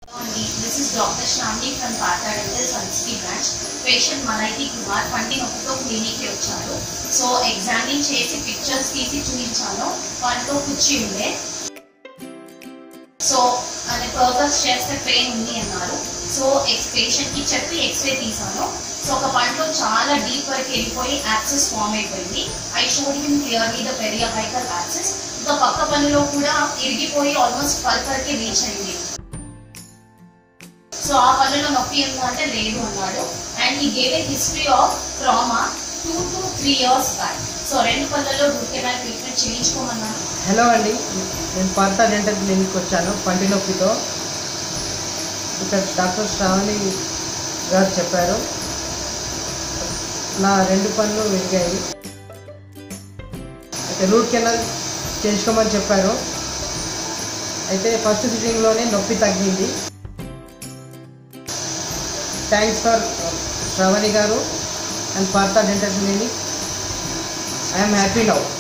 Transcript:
అండి this is doctor Shravani from Partha dental Sun City branch patient మనైతి కుమార్ పంటి నొప్పితో క్లినిక్కి వచ్చారు సో ఎగ్జామిన్ చేసి పిక్చర్స్ తీసి చూపించాను పంటలో కుర్చీ ఉండే సో అని పర్పస్ చేస్తే పెయిన్ ఉంది అన్నారు సో ఎక్స్ పేషెంట్కి చెప్పి ఎక్స్రే తీసాను సో ఒక పంటలో చాలా డీప్ వరకు వెళ్ళిపోయి యాక్సెస్ ఫామ్ అయిపోయింది I showed him clearly the periapical abscess ఇంకా పక్క పనిలో కూడా ఇరిగిపోయి ఆల్మోస్ట్ పల్ప్ వరకు రీచ్ అయింది సో ఆ పనులో నొప్పి ఉందా అంటే లేదు అన్నాడు and he gave a history of trauma two to three years back so రెండు పళ్ళలో రూట్ కెనాల్ ట్రీట్మెంట్ చేయించుకోమన్నాను హలో అండి నేను పార్తా డెంటల్ క్లినిక్ వచ్చాను పంటి నొప్పితో ఇక్కడ డాక్టర్ శ్రావణి గారు చెప్పారు నా రెండు పనులు విరిగాయి అయితే రూట్ కెనాల్ చేయించుకోమని చెప్పారు అయితే ఫస్ట్ సిట్టింగ్లోనే నొప్పి తగ్గింది thanks for Shravani garu and Partha dental clinic I'm happy now